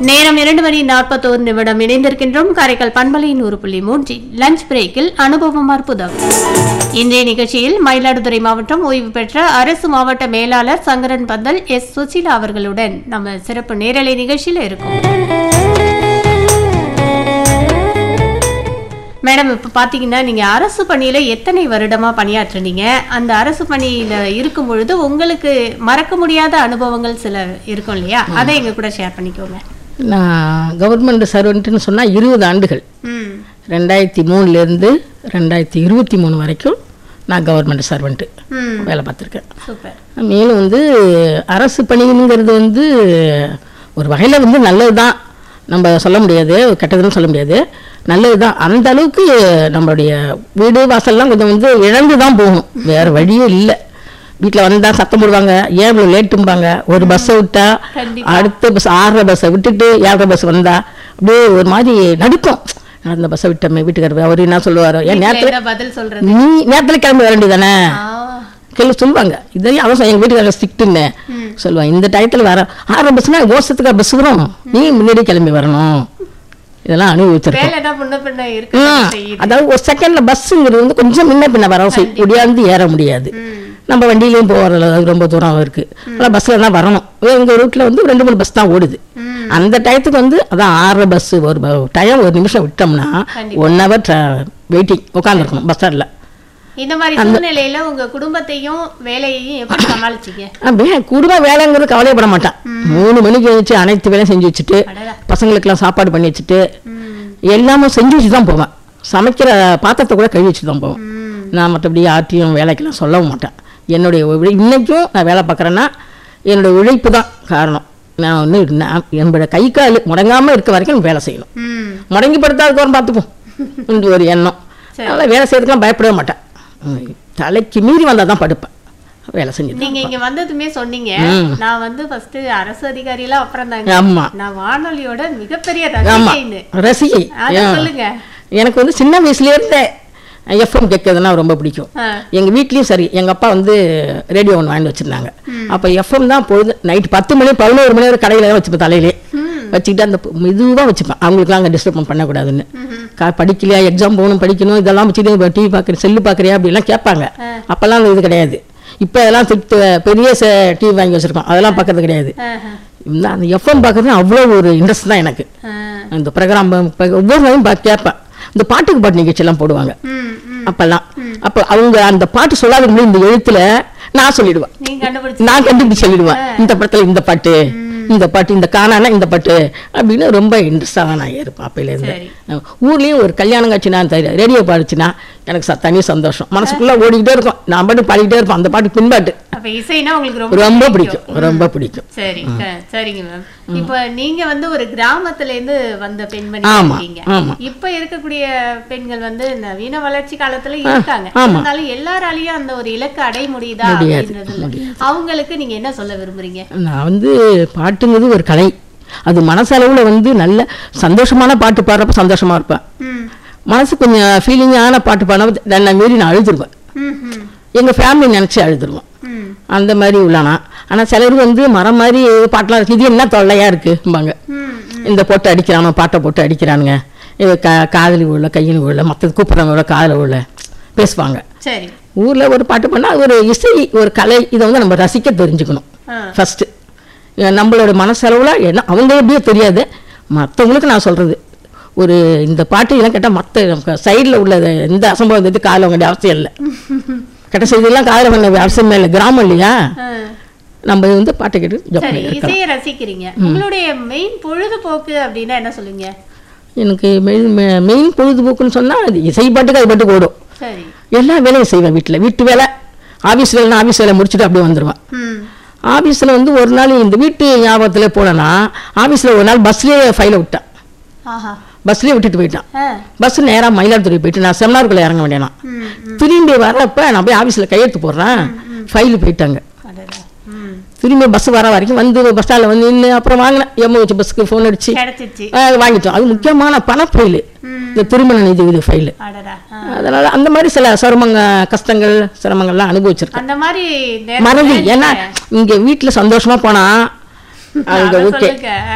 நேரம் இரண்டு மணி நாற்பத்தோரு நிமிடம் இணைந்திருக்கின்றோம் காரைக்கால் பண்பலை நூறு புள்ளி மூன்றில் லஞ்ச் பிரேக்கில் அனுபவம் அற்புதம் இன்றைய நிகழ்ச்சியில் மயிலாடுதுறை மாவட்டம் ஓய்வு பெற்ற அரசு மாவட்ட மேலாளர் சங்கரன் பந்தல் எஸ் சுசிலா அவர்களுடன் நம்ம சிறப்பு நேரலை நிகழ்ச்சியில் இருக்கும் மேடம் இப்போ பார்த்தீங்கன்னா நீங்கள் அரசு பணியில் எத்தனை வருடமாக பணியாற்றுனீங்க அந்த அரசு பணியில் இருக்கும் பொழுது உங்களுக்கு மறக்க முடியாத அனுபவங்கள் சில இருக்கும் இல்லையா அதை எங்க கூட ஷேர் பண்ணிக்கோங்க நான் கவர்மெண்ட் சர்வெண்ட்டுன்னு சொன்னால் இருபது ஆண்டுகள் ம் ரெண்டாயிரத்தி மூணுலேருந்து ரெண்டாயிரத்தி இருபத்தி மூணு வரைக்கும் நான் கவர்மெண்ட் சர்வெண்ட்டு ம் வேலை பார்த்துருக்கேன் சூப்பர் மேலும் வந்து அரசு பணிங்கிறது வந்து ஒரு வகையில் வந்து நல்லது தான் நம்ம சொல்ல முடியாது கெட்டதுன்னு சொல்ல முடியாது நல்லது தான் அந்த அளவுக்கு நம்மளுடைய வீடு வாசல்லாம் கொஞ்சம் வந்து இழந்து தான் போகணும் வேறு வழியே இல்லை வீட்டில் வந்தால் சத்தம் போடுவாங்க ஏன் இவ்வளோ லேட்டும்பாங்க ஒரு பஸ்ஸை விட்டா கண்டிப்பா. அடுத்த பஸ் ஆறரை பஸ்ஸை விட்டுட்டு ஏழரை பஸ் வந்தா அப்படியே ஒரு மாதிரி நடுக்கும் அந்த பஸ்ஸை விட்டோமே வீட்டுக்காரர் அவர் என்ன சொல்லுவார் ஏன் வீட்ல நேரத்தில் என்ன பதில் சொல்றது நீ நேரத்தில் கிளம்பி வர வேண்டியதானே ஆ, கேள்வி சொல்லுவாங்க இதையும் அவன் எங்கள் வீட்டுக்காரர் ஸ்ட்ரிக்ட்டுன்னு சொல்லுவாங்க இந்த டயத்தில் வர ஆறு பஸ்னா ஓசத்துக்கு பஸ் வரும் நீ முன்னாடி கிளம்பி வரணும் இதெல்லாம் அனுபவிச்சிருக்கோம் வேலை தான் முன்ன பின்ன இருக்கு ம், செய்யுது அதாவது ஒரு செகண்ட்ல பஸ்ஸுங்கிறது வந்து கொஞ்சம் முன்ன பின்ன வர செய் முடியாது ஏற முடியாது நம்ம வண்டியிலையும் போகிற ரொம்ப தூரம் இருக்கு ஆனால் பஸ்ஸில் தான் வரணும் எங்கள் ரூட்டில் வந்து ரெண்டு மூணு பஸ் தான் ஓடுது அந்த டயத்துக்கு வந்து அதான் ஆறு பஸ் ஒரு டைம் ஒரு நிமிஷம் விட்டோம்னா ஒன் ஹவர் வெயிட்டிங் உட்காந்துருக்கணும் பஸ் ஸ்டாண்டில் இந்த மாதிரி சூழ்நிலையில உங்க குடும்பத்தையும் வேலையையும் எப்படி சமாளிச்சீங்க அப்படியே குடும்ப வேலைங்கிறது கவலைப்பட மாட்டான் மூணு மணிக்கு எழுந்துச்சு அனைத்து வேலையும் செஞ்சு வச்சுட்டு அடடா. பசங்களுக்கெல்லாம் சாப்பாடு பண்ணி வச்சுட்டு ம் எல்லாமே செஞ்சு வச்சு தான் போவேன் சமைக்கிற பாத்திரத்தை கூட கழுவி வச்சு தான் போவேன் ம் நான் மற்றபடி ஆட்டியும் வேலைக்கெல்லாம் சொல்லவும் மாட்டேன் என்னுடைய உழை- இன்னைக்கும் நான் வேலை பார்க்குறேன்னா என்னுடைய உழைப்பு தான் காரணம் நான் வந்து நான் என்னோட கை கால் முடங்காமல் இருக்க வரைக்கும் நான் வேலை செய்யணும் ம் முடங்கி படுத்தாதுக்கு பார்த்துப்போம் இந்த ஒரு எண்ணம் அதனால் வேலை செய்யறதுக்கெல்லாம் பயப்படவே மாட்டேன் ம், தலைக்கு மீறி வந்தால் தான் படுப்பேன் வேலை செஞ்சு நீங்க இங்க வந்ததுமே சொன்னீங்க நான் வந்து ஃபர்ஸ்ட் அரசு அதிகாரி எல்லாம் அப்புறம் தாங்க ஆமாம் நான் வானொலியோட மிகப்பெரிய ஆமாம் ரசிகைன்னு ரசிகை அத ஏன்? சொல்லுங்க எனக்கு வந்து சின்ன வயசுலேயே இருந்தே எஃப்எம் கேட்கறதுனா ரொம்ப பிடிக்கும் ஆ. எங்கள் வீட்லேயும் சரி எங்கள் அப்பா வந்து ரேடியோ ஒன்று வாங்கி வச்சுருந்தாங்க அப்போ எஃப்எம் தான் பொழுது நைட் பத்து மணி பதினோரு மணி வரை கடையில் தான் வச்சுப்பேன் தலையிலே வச்சுக்கிட்டு அந்த மெதுவாக வச்சுப்பேன் அவங்களுக்குலாம் அங்கே டிஸ்டர்ப் பண்ணக்கூடாதுன்னு கா படிக்கலையா எக்ஸாம் போகணும் படிக்கணும் இதெல்லாம் வச்சுட்டு டிவி பார்க்குற செல்லு பார்க்குறியா அப்படிலாம் கேட்பாங்க அப்போல்லாம் அந்த இது கிடையாது இப்போ அதெல்லாம் திட்டு பெரிய டிவி வாங்கி வச்சுருக்கோம் அதெல்லாம் பார்க்கறது கிடையாது ஆஹா. இந்த அந்த எஃப்எம் பார்க்கறது அவ்வளோ ஒரு இன்ட்ரெஸ்ட் தான் எனக்கு ஆ. அந்த ப்ரோக்ராம் ஒவ்வொரு நாளும் பா- கேட்பேன் இந்த பாட்டுக்கு பாட்டு நிகழ்ச்சியெல்லாம் போடுவாங்க ம் ம் அப்பெல்லாம் அப்போ அவங்க அந்த பாட்டு சொல்லாத முன்னாடி இந்த எழுத்துல நான் சொல்லிடுவேன் நீங்க கண்டுபிடிச்சு நான் கண்டுபிடிச்சு சொல்லிடுவேன் இந்த படத்துல இந்த பாட்டு இந்த பாட்டு இந்த காணானா இந்த பாட்டு அப்படின்னு ரொம்ப இன்ட்ரெஸ்டாக தான் நான் இருப்பேன் அப்பையிலேருந்து சரி. ஊர்லேயும் ஒரு கல்யாணம் காட்சி நான் ரேடியோ பாடுச்சுன்னா எனக்கு ச- தனி சந்தோஷம் மனசுக்குள்ளே ஓடிக்கிட்டே இருக்கும் நான் பாட்டு பாடிக்கிட்டே இருப்பேன் அந்த பாட்டு பின்பாட்டு அப்ப இசைனா உங்களுக்கு ரொம்ப ரொம்ப பிடிக்கும் ரொம்ப பிடிக்கும் சரி க- சரிங்க மேம் இப்ப நீங்க வந்து ஒரு கிராமத்துல இருந்து வந்த பெண்மணி ஆமா, இருக்கீங்க ஆமா. இப்ப இருக்கக்கூடிய பெண்கள் வந்து நவீன வளர்ச்சி காலத்துல இருக்காங்க ஆமா. இருந்தாலும் எல்லாராலையும் அந்த ஒரு இலக்கு அடைய முடியுதா முடியாது, அப்படின்றது இல்ல. அவங்களுக்கு நீங்க என்ன சொல்ல விரும்புறீங்க நான் வந்து பாட்டுங்கிறது ஒரு கலை அது மனசளவில் வந்து நல்ல சந்தோஷமான பாட்டு பாடுறப்ப சந்தோஷமா இருப்பேன் ம் மனசு கொஞ்சம் ஃபீலிங்கான பாட்டு பாடினப்ப தன்னை மீறி நான் அழுதுருவேன் ம் ம் எங்கள் ஃபேமிலி நினச்சி அழுதுருவோம் ம் அந்த மாதிரி உள்ளானா ஆனால் சிலர் வந்து மரம் மாதிரி பாட்டெலாம் இருக்கு இது என்ன தொல்லையாக இருக்கும்பாங்க ம் இந்த போட்டு அடிக்கிறானோ பாட்டை போட்டு அடிக்கிறானுங்க இது கா காதலி உள்ள கையில் உள்ள மற்றது கூப்பிட்றவங்க காதில் உள்ள பேசுவாங்க சரி ஊரில் ஒரு பாட்டு பண்ணால் ஒரு இசை ஒரு கலை இதை வந்து நம்ம ரசிக்க தெரிஞ்சுக்கணும் ஆ. ஃபஸ்ட்டு நம்மளோட மனசளவில் என்ன அவங்க எப்படியோ தெரியாது மற்றவங்களுக்கு நான் சொல்கிறது ஒரு இந்த பாட்டு எல்லாம் கேட்டால் மற்ற சைடில் உள்ள எந்த அசம்பவம் வந்து காதில் வேண்டிய அவசியம் இல்லை கெட்ட செய்தியெல்லாம் காதில் பண்ண அவசியமே இல்லை கிராமம் இல்லையா ஆ. நம்ம வந்து பாட்டை கேட்டு ஜப் சரி பண்ணி இருக்கலாம் இசையை ரசிக்கிறீங்க உங்களுடைய மெயின் பொழுதுபோக்கு அப்படின்னா என்ன சொல்லுவீங்க எனக்கு மெயின் மெயின் பொழுதுபோக்குன்னு சொன்னால் அது இசை பாட்டுக்கு அது பாட்டுக்கு ஓடும் சரி எல்லா வேலையும் செய்வேன் வீட்டில் வீட்டு வேலை ஆஃபீஸ் வேலைனா ஆஃபீஸ் வேலை முடிச்சுட்டு அப்படியே வந்துடுவேன் ம் ஆஃபீஸில் வந்து ஒரு நாள் இந்த வீட்டு ஞாபகத்தில் போனேன்னா ஆஃபீஸில் ஒரு நாள் பஸ்லேயே ஃபைலை விட்டேன் ஆஹா பஸ்லேயே விட்டுட்டு போயிட்டான் ஆ பஸ் நேராக மயிலாடுதுறை போயிட்டு நான் செமினாருக்குள்ளே இறங்க வேண்டியனா ம் திரும்பி வரப்ப நான் போய் ஆஃபீஸில் கையெழுத்து போடுறேன் ஃபைலு போயிட்டாங்க அடடா ம் திரும்பி பஸ் வர வரைக்கும் வந்து பஸ் ஸ்டாண்டில் வந்து நின்று அப்புறம் வாங்கினேன் எம்ம வச்சு பஸ்ஸுக்கு ஃபோன் அடிச்சு கிடைச்சிச்சு ஆ, வாங்கிட்டோம் அது முக்கியமான பண ஃபைலு இந்த திருமண நிதி இது ஃபைலு அடடா ஆ. அதனால் அந்த மாதிரி சில சிரமங்க கஷ்டங்கள் சிரமங்கள்லாம் அனுபவிச்சிருக்கேன் அந்த மாதிரி நேரத்துல மறதி ஏன்னா இங்கே வீட்டில் சந்தோஷமாக போனால் அங்கே அத ஓகே சொல்லுங்க